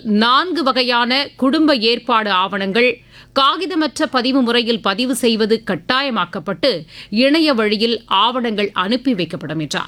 நான்கு வகையான குடும்ப ஏற்பாடு ஆவணங்கள் காகிதமற்ற பதிவு முறையில் பதிவு செய்வது கட்டாயமாக்கப்பட்டு இணைய வழியில் ஆவணங்கள் அனுப்பி வைக்கப்படும் என்றார்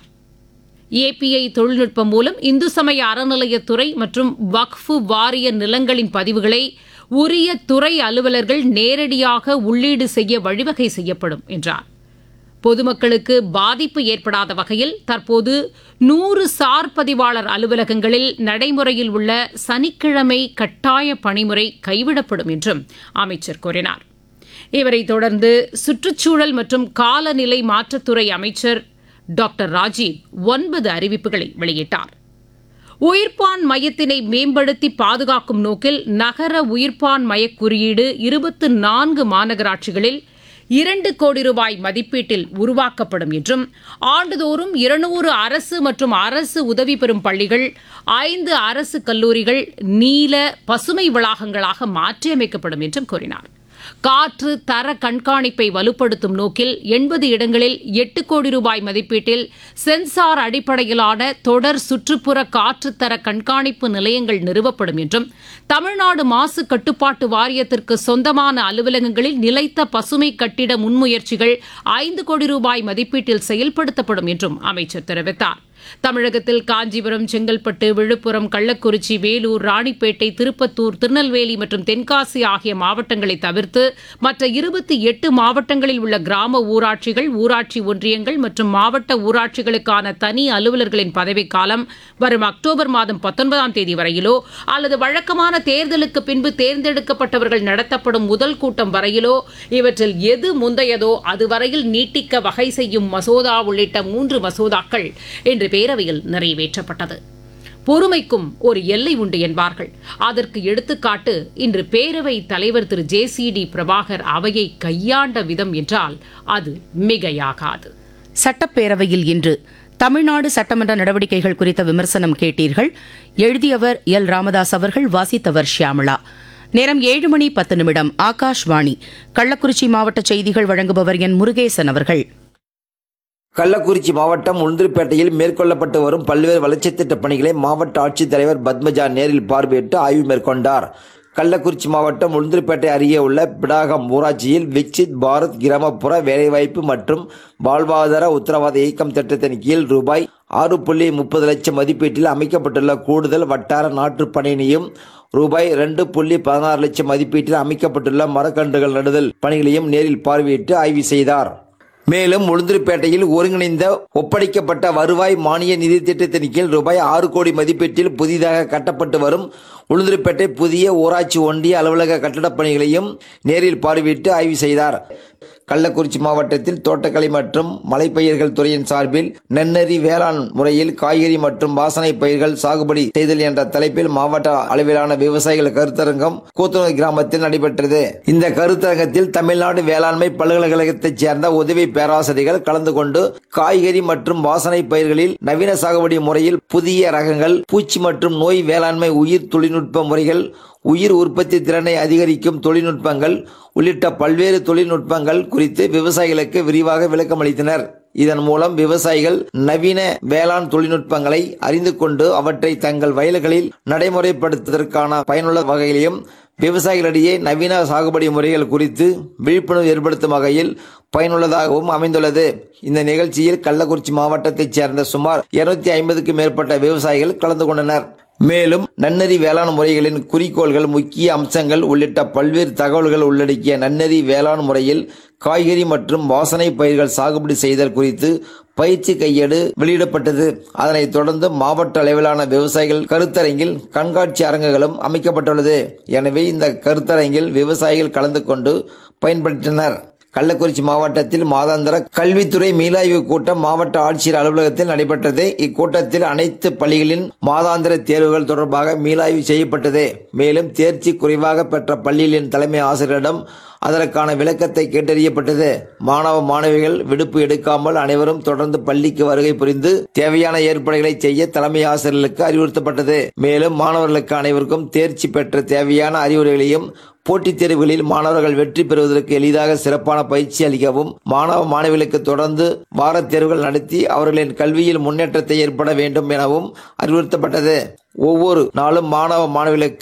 ஏபிஐ தொழில்நுட்பம் மூலம் இந்து சமய அறநிலையத்துறை மற்றும் வக்ஃபு வாரிய நிலங்களின் பதிவுகளை உரிய துறை அலுவலர்கள் நேரடியாக உள்ளீடு செய்ய வழிவகை செய்யப்படும் என்றார் பொதுமக்களுக்கு பாதிப்பு ஏற்படாத வகையில் தற்போது நூறு சார் பதிவாளர் அலுவலகங்களில் நடைமுறையில் உள்ள சனிக்கிழமை கட்டாய பணிமுறை கைவிடப்படும் என்றும் அமைச்சர் கூறினார் இவரை தொடர்ந்து சுற்றுச்சூழல் மற்றும் காலநிலை மாற்றத்துறை அமைச்சர் டாக்டர் ராஜீவ் ஒன்பது அறிவிப்புகளை வெளியிட்டார் உயிர்ப்பான் மையத்தினை மேம்படுத்தி பாதுகாக்கும் நோக்கில் நகர உயிர்ப்பான் மைய குறியீடு இருபத்து நான்கு மாநகராட்சிகளில் இரண்டு கோடி ரூபாய் மதிப்பீட்டில் உருவாக்கப்படும் என்றும் ஆண்டுதோறும் இருநூறு அரசு மற்றும் அரசு உதவி பெறும் பள்ளிகள் ஐந்து அரசு கல்லூரிகள் நீல பசுமை வளாகங்களாக மாற்றியமைக்கப்படும் என்றும் கூறினார் காற்று தர கண்காணிப்பை வலுப்படுத்தும் நோக்கில் எண்பது இடங்களில் எட்டு கோடி ரூபாய் மதிப்பீட்டில் சென்சார் அடிப்படையிலான தொடர் சுற்றுப்புற காற்றுத்தர கண்காணிப்பு நிலையங்கள் நிறுவப்படும் என்றும் தமிழ்நாடு மாசு கட்டுப்பாட்டு வாரியத்திற்கு சொந்தமான அலுவலகங்களில் நிலைத்த பசுமை கட்டிட முன்முயற்சிகள் ஐந்து கோடி ரூபாய் மதிப்பீட்டில் செயல்படுத்தப்படும் என்றும் அமைச்சர் தெரிவித்தார் தமிழகத்தில் காஞ்சிபுரம் செங்கல்பட்டு விழுப்புரம் கள்ளக்குறிச்சி வேலூர் ராணிப்பேட்டை திருப்பத்தூர் திருநெல்வேலி மற்றும் தென்காசி ஆகிய மாவட்டங்களை தவிர்த்து மற்ற இருபத்தி எட்டு மாவட்டங்களில் உள்ள கிராம ஊராட்சிகள் ஊராட்சி ஒன்றியங்கள் மற்றும் மாவட்ட ஊராட்சிகளுக்கான தனி அலுவலர்களின் பதவிக்காலம் வரும் அக்டோபர் மாதம் பத்தொன்பதாம் தேதி வரையிலோ அல்லது வழக்கமான தேர்தலுக்கு பின்பு தேர்ந்தெடுக்கப்பட்டவர்கள் நடத்தப்படும் முதல் கூட்டம் வரையிலோ இவற்றில் எது முந்தையதோ அதுவரையில் நீட்டிக்க வகை செய்யும் மசோதா உள்ளிட்ட மூன்று மசோதாக்கள் இன்று பேரவையில் நிறைவேற்றப்பட்டது பொறுமைக்கும் ஒரு எல்லை உண்டு என்பார்கள் அதற்கு எடுத்துக்காட்டு இன்று பேரவை தலைவர் திரு ஜே சி டி பிரபாகர் அவையை கையாண்ட விதம் என்றால் அது மிகையாகாது சட்டப்பேரவையில் இன்று தமிழ்நாடு சட்டமன்ற நடவடிக்கைகள் குறித்த விமர்சனம் கேட்டீர்கள் எழுதியவர் எல் ராமதாஸ் அவர்கள் வாசித்தவர் ஷியாமளா நேரம் ஏழு மணி பத்து நிமிடம் ஆகாஷ்வாணி கள்ளக்குறிச்சி மாவட்ட செய்திகள் வழங்குபவர் என் முருகேசன் அவர்கள் கள்ளக்குறிச்சி மாவட்டம் உளுந்தூர்பேட்டையில் மேற்கொள்ளப்பட்டு வரும் பல்வேறு வளர்ச்சித் திட்டப் பணிகளை மாவட்ட ஆட்சித்தலைவர் பத்மஜா நேரில் பார்வையிட்டு ஆய்வு மேற்கொண்டார் கள்ளக்குறிச்சி மாவட்டம் உளுந்தூர்பேட்டை அருகே உள்ள பிடாகம் ஊராட்சியில் விக்சித் பாரத் கிராமப்புற வேலைவாய்ப்பு மற்றும் வாழ்வாதார உத்தரவாத இயக்கம் திட்டத்தின் கீழ் ரூபாய் ஆறு புள்ளி முப்பது லட்சம் மதிப்பீட்டில் அமைக்கப்பட்டுள்ள கூடுதல் வட்டார நாட்டுப் பணியினையும் ரூபாய் ரெண்டு புள்ளி பதினாறு லட்சம் மதிப்பீட்டில் அமைக்கப்பட்டுள்ள மரக்கன்றுகள் நடுதல் பணிகளையும் நேரில் பார்வையிட்டு ஆய்வு செய்தார் மேலும் உளுந்தூர்பேட்டையில் ஒருங்கிணைந்த ஒப்படைக்கப்பட்ட வருவாய் மானிய நிதி திட்டத்தின் கீழ் ரூபாய் ஆறு கோடி மதிப்பீட்டில் புதிதாக கட்டப்பட்டு வரும் உளுந்தூர்பேட்டை புதிய ஊராட்சி ஒன்றிய அலுவலக கட்டடப் பணிகளையும் நேரில் பார்வையிட்டு ஆய்வு செய்தார் கள்ளக்குறிச்சி மாவட்டத்தில் தோட்டக்கலை மற்றும் மலைப்பயிர்கள் துறையின் சார்பில் நென்னறி வேளாண் முறையில் காய்கறி மற்றும் வாசனை பயிர்கள் சாகுபடி செய்தல் என்ற தலைப்பில் மாவட்ட அளவிலான விவசாயிகள் கருத்தரங்கம் கூத்துணர் கிராமத்தில் நடைபெற்றது இந்த கருத்தரங்கத்தில் தமிழ்நாடு வேளாண்மை பல்கலைக்கழகத்தைச் சேர்ந்த உதவி பேராசிரியர்கள் கலந்து கொண்டு காய்கறி மற்றும் வாசனை பயிர்களில் நவீன சாகுபடி முறையில் புதிய ரகங்கள் பூச்சி மற்றும் நோய் வேளாண்மை உயிர் தொழில்நுட்ப முறைகள் உயிர் உற்பத்தி திறனை அதிகரிக்கும் தொழில்நுட்பங்கள் உள்ளிட்ட பல்வேறு தொழில்நுட்பங்கள் குறித்து விவசாயிகளுக்கு விரிவாக விளக்கமளித்தனர் இதன் மூலம் விவசாயிகள் நவீன வேளாண் தொழில்நுட்பங்களை அறிந்து கொண்டு அவற்றை தங்கள் வயல்களில் நடைமுறைப்படுத்துவதற்கான பயனுள்ள வகையிலும் விவசாயிகளிடையே நவீன சாகுபடி முறைகள் குறித்து விழிப்புணர்வு ஏற்படுத்தும் வகையில் பயனுள்ளதாகவும் அமைந்துள்ளது இந்த நிகழ்ச்சியில் கள்ளக்குறிச்சி மாவட்டத்தைச் சேர்ந்த சுமார் இருநூத்தி ஐம்பதுக்கும் மேற்பட்ட விவசாயிகள் கலந்து கொண்டனர் மேலும் நன்னெறி வேளாண் முறைகளின் குறிக்கோள்கள் முக்கிய அம்சங்கள் உள்ளிட்ட பல்வேறு தகவல்கள் உள்ளடக்கிய நன்னெறி வேளாண் முறையில் காய்கறி மற்றும் வாசனை பயிர்கள் சாகுபடி செய்தல் குறித்து பயிற்சி கையேடு வெளியிடப்பட்டது அதனைத் தொடர்ந்து மாவட்ட அளவிலான விவசாயிகள் கருத்தரங்கில் கண்காட்சி அரங்குகளும் அமைக்கப்பட்டுள்ளது எனவே இந்த கருத்தரங்கில் விவசாயிகள் கலந்து கொண்டு பயன்படுத்தினர் கள்ளக்குறிச்சி மாவட்டத்தில் மாதாந்திர கல்வித்துறை மீளாய்வு கூட்டம் மாவட்ட ஆட்சியர் அலுவலகத்தில் நடைபெற்றது இக்கூட்டத்தில் அனைத்து பள்ளிகளின் மாதாந்திர தேர்வுகள் தொடர்பாக மீளாய்வு செய்யப்பட்டது மேலும் தேர்ச்சி குறைவாக பெற்ற பள்ளிகளின் தலைமை ஆசிரியரிடம் அதற்கான விளக்கத்தை கேட்டறியப்பட்டது மாணவ மாணவிகள் விடுப்பு எடுக்காமல் அனைவரும் தொடர்ந்து பள்ளிக்கு வருகை புரிந்து தேவையான ஏற்பாடுகளை செய்ய தலைமை ஆசிரியர்களுக்கு அறிவுறுத்தப்பட்டது மேலும் மாணவர்களுக்கு அனைவருக்கும் தேர்ச்சி பெற்ற தேவையான அறிவுரைகளையும் போட்டித் தேர்வுகளில் மாணவர்கள் வெற்றி பெறுவதற்கு எளிதாக சிறப்பான பயிற்சி அளிக்கவும் மாணவ மாணவிகளுக்கு தொடர்ந்து வாரத் தேர்வுகள் நடத்தி அவர்களின் கல்வியில் முன்னேற்றத்தை ஏற்பட வேண்டும் எனவும் அறிவுறுத்தப்பட்டது ஒவ்வொரு நாளும் மாணவ மாணவிகளுக்கு